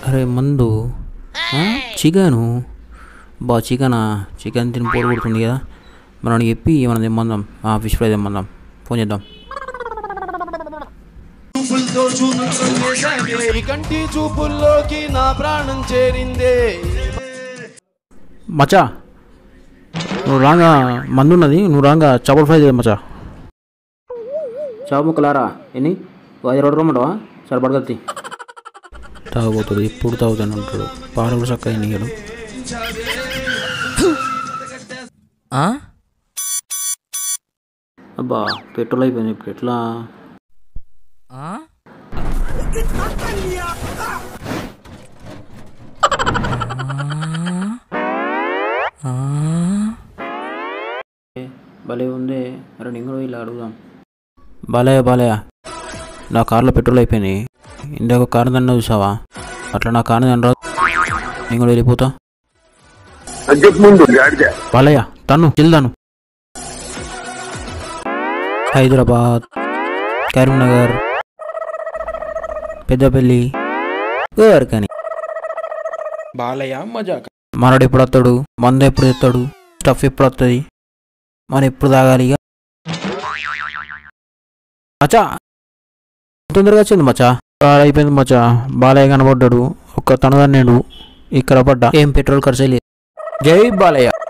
అరే మందు ఆ? చికెను బా చికెనా చికెన్ తిని పోరు కొడుతుంది కదా మనం చెప్పి మనం తెమ్మందాం ఆ, ఫిష్ ఫ్రై తెమ్మందాం ఫోన్ చేద్దాం ఈ కంటి చూపుల్లోకి నా ప్రాణం చేరిందే మచా నువ్వు రాగా మందు ఉన్నది నువ్వు రాగా చేపల ఫ్రై చేద్దాం మచా చేప ముక్కలారా ఎన్ని ఐదు రెండు రమ్మంటావా సరే పడగత్తి తాగబోతుంది ఎప్పుడు తాగుతాను అంటాడు పాలు కూడా చక్కగా ఎన్నిగాడు ఆ? అబ్బా పెట్రోల్ అయిపోయింది ఇప్పుడు ఎట్లా ఆ? ఆ? భలే ఉంది అరే నేను కూడా ఇలా అడుగుదాం బాలయ్య బాలయ్య నా కార్లో పెట్రోల్ అయిపోయింది ఇందాక కారు దండ చూసావా అట్లా నా కారు దండ నేను కూడా వెళ్ళిపోతా బాలయ్య తను చిల్దాను హైదరాబాద్ కరీంనగర్ పెద్దపల్లి ఎవరికని బాలయ్య మజాక మనడు ఎప్పుడు వస్తాడు మందు ఎప్పుడు తెస్తాడు స్టఫ్ ఎప్పుడు వస్తుంది మనం ఎప్పుడు తాగాలి ఇక మచా తొందరగా వచ్చింది మచా ఆ, అయిపోయింది మచా బాలయ్య కనబడ్డాడు ఒక్క తనదన్నేడు ఇక్కడ పడ్డా ఏం పెట్రోల్ ఖర్చు లేదు జై బాలయ్య